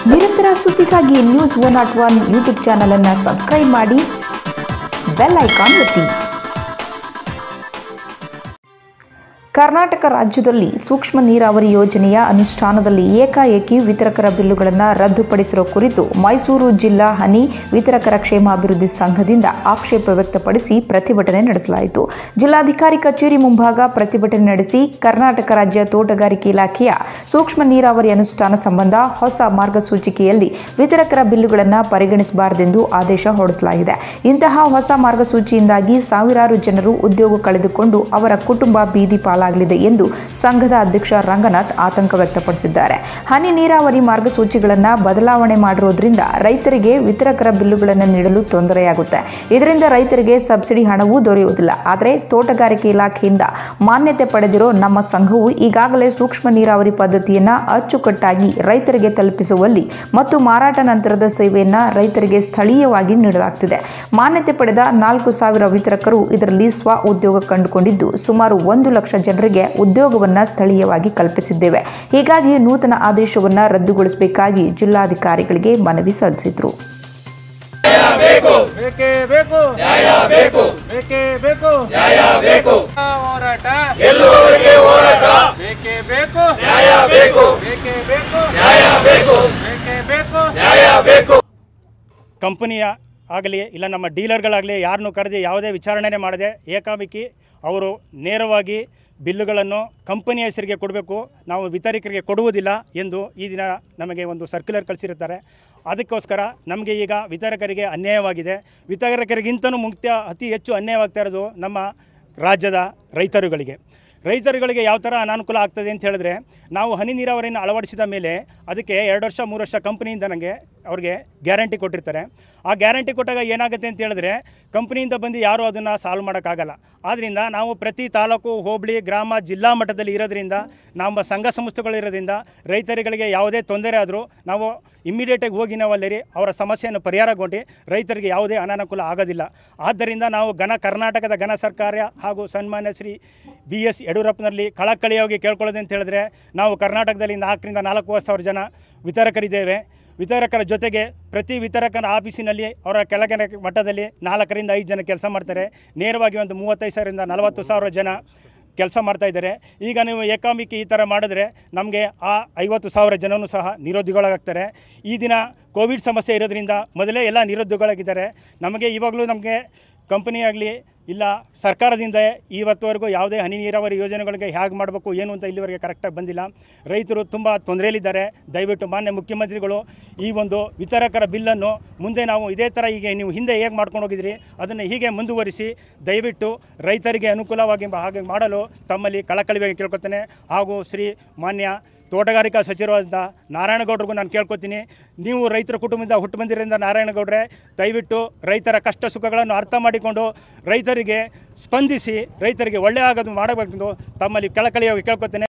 ನಿರಂತರ ಸುದ್ದಿಗಾಗಿ news one not one YouTube channel ಅನ್ನು ಸಬ್ಸ್ಕ್ರೈಬ್ ಮಾಡಿ ಬೆಲ್ ಐಕಾನ್ ಒತ್ತಿ ಕರ್ನಾಟಕ ರಾಜ್ಯದಲ್ಲಿ ಸೂಕ್ಷ್ಮ ನೀರಾವರಿ ಯೋಜನೆಯ ಅನುಷ್ಠಾನದಲ್ಲಿ ಏಕಾಏಕಿ ವಿತರಕರ ಬಿಲ್ಲುಗಳನ್ನು ರದ್ದುಪಡಿಸಿರುವ ಕುರಿತು ಮೈಸೂರು ಜಿಲ್ಲಾ ಹನಿ ವಿತರಕರ ಕ್ಷೇಮಾಭಿವೃದ್ಧಿ ಸಂಘದಿಂದ ಆಕ್ಷೇಪ ವ್ಯಕ್ತಪಡಿಸಿ ಪ್ರತಿಭಟನೆ ನಡೆಸಲಾಯಿತು ಜಿಲ್ಲಾಧಿಕಾರಿ ಕಚೇರಿ ಮುಂಭಾಗ ಪ್ರತಿಭಟನೆ ನಡೆಸಿ ಕರ್ನಾಟಕ ರಾಜ್ಯ ತೋಟಗಾರಿಕೆ ಇಲಾಖೆಯ ಸೂಕ್ಷ್ಮ ನೀರಾವರಿ ಅನುಷ್ಠಾನ ಸಂಬಂಧ ಹೊಸ ಮಾರ್ಗಸೂಚಿಕೆಯಲ್ಲಿ ವಿತರಕರ ಬಿಲ್ಲುಗಳನ್ನು ಪರಿಗಣಿಸಬಾರದೆಂದು ಆದೇಶ ಹೊರಡಿಸಲಾಗಿದೆ ಇಂತಹ ಹೊಸ ಮಾರ್ಗಸೂಚಿಯಿಂದಾಗಿ ಸಾವಿರಾರು ಜನರು ಉದ್ಯೋಗ ಕಳೆದುಕೊಂಡು ಅವರ ಕುಟುಂಬ ಬೀದಿ ಪಾಲಾಗಲಿದೆ ಎಂದು ಸಂಘದ ಅಧ್ಯಕ್ಷ ರಂಗನಾಥ್ ಆತಂಕ ವ್ಯಕ್ತಪಡಿಸಿದ್ದಾರೆ ಹನಿ ನೀರಾವರಿ ಮಾರ್ಗಸೂಚಿಗಳನ್ನು ಬದಲಾವಣೆ ಮಾಡಿರೋದ್ರಿಂದ ರೈತರಿಗೆ ವಿತರಕರ ಬಿಲ್ಲುಗಳನ್ನು ನೀಡಲು ತೊಂದರೆಯಾಗುತ್ತೆ ಇದರಿಂದ ರೈತರಿಗೆ ಸಬ್ಸಿಡಿ ಹಣವೂ ದೊರೆಯುವುದಿಲ್ಲ ಆದರೆ ತೋಟಗಾರಿಕೆ ಇಲಾಖೆಯಿಂದ ಮಾನ್ಯತೆ ಪಡೆದಿರೋ ನಮ್ಮ ಸಂಘವು ಈಗಾಗಲೇ ಸೂಕ್ಷ್ಮ ನೀರಾವರಿ ಪದ್ಧತಿಯನ್ನು ಅಚ್ಚುಕಟ್ಟಾಗಿ ರೈತರಿಗೆ ತಲುಪಿಸುವಲ್ಲಿ ಮತ್ತು ಮಾರಾಟ ನಂತರದ ಸೇವೆಯನ್ನು ರೈತರಿಗೆ ಸ್ಥಳೀಯವಾಗಿ ನೀಡಲಾಗ್ತಿದೆ ಮಾನ್ಯತೆ ಪಡೆದ ನಾಲ್ಕು ಸಾವಿರ ವಿತರಕರು ಇದರಲ್ಲಿ ಸ್ವ ಉದ್ಯೋಗ ಕಂಡುಕೊಂಡಿದ್ದು ಸುಮಾರು ಒಂದು ಲಕ್ಷ ಜನರಿಗೆ ಉದ್ಯೋಗವನ್ನು ಸ್ಥಳೀಯವಾಗಿ ಕಲ್ಪಿಸಿದ್ದೇವೆ ಹೀಗಾಗಿ ನೂತನ ಆದೇಶವನ್ನು ರದ್ದುಗೊಳಿಸಬೇಕಾಗಿ ಜಿಲ್ಲಾಧಿಕಾರಿಗಳಿಗೆ ಮನವಿ ಸಲ್ಲಿಸಿದರು ಬೇಕೇ ಬೇಕು ನ್ಯಾಯ ಬೇಕು ಬೇಕೇ ಬೇಕು ನ್ಯಾಯ ಬೇಕು ಹೋರಾಟ ಗೆಲ್ಲುವವರೆಗೆ ಹೋರಾಟ ಬೇಕೇ ಬೇಕು ನ್ಯಾಯ ಬೇಕು ಬೇಕೇ ಬೇಕು ನ್ಯಾಯ ಬೇಕು ಬೇಕೇ ಬೇಕು ನ್ಯಾಯ ಬೇಕು ಕಂಪನಿಯ ಆಗಲಿ ಇಲ್ಲ ನಮ್ಮ ಡೀಲರ್ಗಳಾಗಲಿ ಯಾರನ್ನೂ ಕರೆದು ಯಾವುದೇ ವಿಚಾರಣೆ ಮಾಡದೆ ಏಕಾಮಿಕಿ ಅವರು ನೇರವಾಗಿ ಬಿಲ್ಲುಗಳನ್ನು ಕಂಪನಿಯ ಹೆಸರಿಗೆ ಕೊಡಬೇಕು ನಾವು ವಿತರಕರಿಗೆ ಕೊಡುವುದಿಲ್ಲ ಎಂದು ಈ ದಿನ ನಮಗೆ ಒಂದು ಸರ್ಕ್ಯುಲರ್ ಕಳಿಸಿರುತ್ತಾರೆ ಅದಕ್ಕೋಸ್ಕರ ನಮಗೆ ಈಗ ವಿತರಕರಿಗೆ ಅನ್ಯಾಯವಾಗಿದೆ ವಿತರಕರಿಗಿಂತಲೂ ಮುಖ್ಯ ಅತಿ ಹೆಚ್ಚು ಅನ್ಯಾಯವಾಗ್ತಾ ಇರೋದು ನಮ್ಮ ರಾಜ್ಯದ ರೈತರುಗಳಿಗೆ ರೈತರುಗಳಿಗೆ ಯಾವ ಥರ ಅನಾನುಕೂಲ ಆಗ್ತದೆ ಅಂತ ಹೇಳಿದ್ರೆ ನಾವು ಹನಿ ನೀರಾವರಿಯನ್ನು ಅಳವಡಿಸಿದ ಮೇಲೆ ಅದಕ್ಕೆ ಎರಡು ವರ್ಷ ಮೂರು ವರ್ಷ ಕಂಪ್ನಿಯಿಂದ ನನಗೆ ಅವ್ರಿಗೆ ಗ್ಯಾರಂಟಿ ಕೊಟ್ಟಿರ್ತಾರೆ ಆ ಗ್ಯಾರಂಟಿ ಕೊಟ್ಟಾಗ ಏನಾಗುತ್ತೆ ಅಂತ ಹೇಳಿದ್ರೆ ಕಂಪ್ನಿಯಿಂದ ಬಂದು ಯಾರೂ ಅದನ್ನು ಸಾಲ್ವ್ ಮಾಡೋಕ್ಕಾಗಲ್ಲ ಆದ್ದರಿಂದ ನಾವು ಪ್ರತಿ ತಾಲೂಕು ಹೋಬಳಿ ಗ್ರಾಮ ಜಿಲ್ಲಾ ಮಟ್ಟದಲ್ಲಿ ಇರೋದ್ರಿಂದ ನಮ್ಮ ಸಂಘ ಸಂಸ್ಥೆಗಳಿರೋದ್ರಿಂದ ರೈತರುಗಳಿಗೆ ಯಾವುದೇ ತೊಂದರೆ ಆದರೂ ನಾವು ಇಮ್ಮಿಡಿಯೇಟಾಗಿ ಹೋಗಿ ನಾವು ಅಲ್ಲಿ ಅವರ ಸಮಸ್ಯೆಯನ್ನು ಪರಿಹಾರಗೊಂಡು ರೈತರಿಗೆ ಯಾವುದೇ ಅನಾನುಕೂಲ ಆಗೋದಿಲ್ಲ ಆದ್ದರಿಂದ ನಾವು ಘನ ಕರ್ನಾಟಕದ ಘನ ಸರ್ಕಾರ ಹಾಗೂ ಸನ್ಮಾನ್ಯ ಶ್ರೀ ಬಿ ಎಸ್ ಯಡಿಯೂರಪ್ಪನಲ್ಲಿ ಕಳಕಳಿಯಾಗಿ ಕೇಳ್ಕೊಳ್ಳೋದು ಅಂತ ಹೇಳಿದ್ರೆ ನಾವು ಕರ್ನಾಟಕದಲ್ಲಿ ನಾಲ್ಕರಿಂದ ನಾಲ್ಕೂವರೆ ಸಾವಿರ ಜನ ವಿತರಕರಿದ್ದೇವೆ ವಿತರಕರ ಜೊತೆಗೆ ಪ್ರತಿ ವಿತರಕನ ಆಫೀಸಿನಲ್ಲಿ ಅವರ ಕೆಳಗಿನ ಮಟ್ಟದಲ್ಲಿ ನಾಲ್ಕರಿಂದ ಐದು ಜನ ಕೆಲಸ ಮಾಡ್ತಾರೆ ನೇರವಾಗಿ ಒಂದು ಮೂವತ್ತೈದು ಸಾವಿರದಿಂದ ನಲವತ್ತು ಸಾವಿರ ಜನ ಕೆಲಸ ಮಾಡ್ತಾ ಇದ್ದಾರೆ ಈಗ ನೀವು ಏಕಾಮಿಕಿ ಈ ಥರ ಮಾಡಿದ್ರೆ ನಮಗೆ ಆ ಐವತ್ತು ಸಾವಿರ ಜನನೂ ಸಹ ನಿರುದ್ಯೋಗಿಗಳಾಗ್ತಾರೆ ಈ ದಿನ ಕೋವಿಡ್ ಸಮಸ್ಯೆ ಇರೋದ್ರಿಂದ ಮೊದಲೇ ಎಲ್ಲ ನಿರುದ್ಯೋಗಿಗಳಾಗಿದ್ದಾರೆ ನಮಗೆ ಇವಾಗಲೂ ನಮಗೆ ಕಂಪನಿ ಆಗಲಿ ಇಲ್ಲ ಸರ್ಕಾರದಿಂದ ಇವತ್ತುವರೆಗೂ ಯಾವುದೇ ಹನಿ ನೀರಾವರಿ ಯೋಜನೆಗಳಿಗೆ ಹೇಗೆ ಮಾಡಬೇಕು ಏನು ಅಂತ ಇಲ್ಲಿವರೆಗೆ ಕರೆಕ್ಟಾಗಿ ಬಂದಿಲ್ಲ ರೈತರು ತುಂಬ ತೊಂದರೆಯಲ್ಲಿದ್ದಾರೆ ದಯವಿಟ್ಟು ಮಾನ್ಯ ಮುಖ್ಯಮಂತ್ರಿಗಳು ಈ ಒಂದು ವಿತರಕರ ಬಿಲ್ಲನ್ನು ಮುಂದೆ ನಾವು ಇದೇ ಥರ ಈಗ ನೀವು ಹಿಂದೆ ಹೇಗೆ ಮಾಡ್ಕೊಂಡು ಹೋಗಿದ್ರಿ ಅದನ್ನು ಹೀಗೆ ಮುಂದುವರಿಸಿ ದಯವಿಟ್ಟು ರೈತರಿಗೆ ಅನುಕೂಲವಾಗಿ ಹಾಗೆ ಮಾಡಲು ತಮ್ಮಲ್ಲಿ ಕಳಕಳಿಯಾಗಿ ಕೇಳ್ಕೊತೇನೆ ಹಾಗೂ ಶ್ರೀ ಮಾನ್ಯ ತೋಟಗಾರಿಕಾ ಸಚಿವರಾದ ನಾರಾಯಣಗೌಡರಿಗೂ ನಾನು ಕೇಳ್ಕೊತೀನಿ ನೀವು ರೈತರ ಕುಟುಂಬದಿಂದ ಹುಟ್ಟು ಬಂದಿರೋದ್ರಿಂದ ನಾರಾಯಣಗೌಡ್ರೆ ದಯವಿಟ್ಟು ರೈತರ ಕಷ್ಟ ಸುಖಗಳನ್ನು ಅರ್ಥ ಮಾಡಿಕೊಂಡು ರೈತರಿಗೆ ಸ್ಪಂದಿಸಿ ರೈತರಿಗೆ ಒಳ್ಳೆಯ ಆಗೋದು ಮಾಡಬೇಕೆಂದು ತಮ್ಮಲ್ಲಿ ಕಳಕಳಿಯಾಗಿ ಕೇಳ್ಕೊತೇನೆ